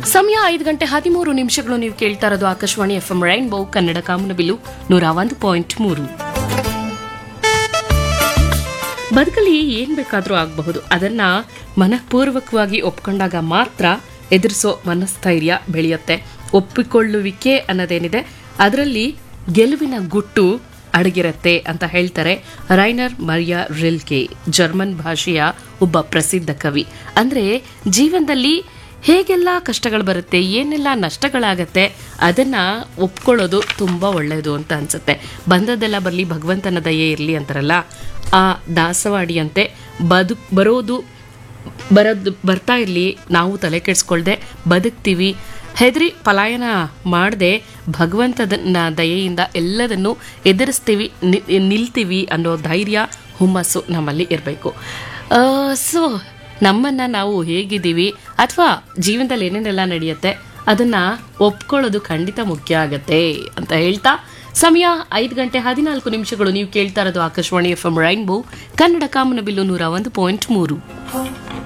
ಸಮಯ ಐದು ಗಂಟೆ ಹದಿಮೂರು ನಿಮಿಷಗಳು ನೀವು ಕೇಳ್ತಾ ಇರೋದು Akashvani F M rainbow Kannada Kamanabillu ನೂರ ಒಂದು ಪಾಯಿಂಟ್ ಮೂರು ಬದುಕಲ್ಲಿ ಏನ್ ಬೇಕಾದ್ರೂ ಆಗಬಹುದು ಅದನ್ನ ಮನಃಪೂರ್ವಕವಾಗಿ ಒಪ್ಕೊಂಡಾಗ ಮಾತ್ರ ಎದುರಿಸೋ ಮನಸ್ಥೈರ್ಯ ಬೆಳೆಯುತ್ತೆ ಒಪ್ಪಿಕೊಳ್ಳುವಿಕೆ ಅನ್ನೋದೇನಿದೆ ಅದರಲ್ಲಿ ಗೆಲುವಿನ ಗುಟ್ಟು ಅಡಗಿರತ್ತೆ ಅಂತ ಹೇಳ್ತಾರೆ ರೈನರ್ ಮರಿಯಾ ರಿಲ್ಕೆ ಜರ್ಮನ್ ಭಾಷೆಯ ಒಬ್ಬ ಪ್ರಸಿದ್ಧ ಕವಿ ಅಂದ್ರೆ ಜೀವನದಲ್ಲಿ ಹೇಗೆಲ್ಲ ಕಷ್ಟಗಳು ಬರುತ್ತೆ ಏನೆಲ್ಲ ನಷ್ಟಗಳಾಗತ್ತೆ ಅದನ್ನ ಒಪ್ಕೊಳ್ಳೋದು ತುಂಬಾ ಒಳ್ಳೆಯದು ಅಂತ ಅನ್ಸುತ್ತೆ ಬಂದದ್ದೆಲ್ಲ ಬರಲಿ ಭಗವಂತನ ದಯೆ ಇರಲಿ ಅಂತಾರಲ್ಲ ಆ ದಾಸವಾಡಿಯಂತೆ ಬದು ಬರೋದು ಬರೋದು ಬರ್ತಾ ಇರಲಿ ನಾವು ತಲೆ ಕೆಡಿಸ್ಕೊಳ್ದೆ ಬದುಕ್ತೀವಿ ಹೆದರಿ ಪಲಾಯನ ಮಾಡದೆ ಭಗವಂತನ ದಯೆಯಿಂದ ಎಲ್ಲದನ್ನು ಎದುರಿಸ್ತೀವಿ ನಿ- ನಿಲ್ತೀವಿ ಅನ್ನೋ ಧೈರ್ಯ ಹುಮ್ಮಸ್ಸು ನಮ್ಮಲ್ಲಿ ಇರಬೇಕು ಸೊ ನಮ್ಮನ್ನ ನಾವು ಹೇಗಿದ್ದೀವಿ ಅಥವಾ ಜೀವನದಲ್ಲಿ ಏನೇನೆಲ್ಲ ನಡೆಯುತ್ತೆ ಅದನ್ನ ಒಪ್ಕೊಳ್ಳೋದು ಖಂಡಿತ ಮುಖ್ಯ ಆಗತ್ತೆ ಅಂತ ಹೇಳ್ತಾ ಸಮಯ ಐದು ಗಂಟೆ ಹದಿನಾಲ್ಕು ನಿಮಿಷಗಳು ನೀವು ಕೇಳ್ತಾ ಇರೋದು Akashvani F M rainbow Kannada Kamanabillu ನೂರ ಒಂದು ಪಾಯಿಂಟ್ ಮೂರು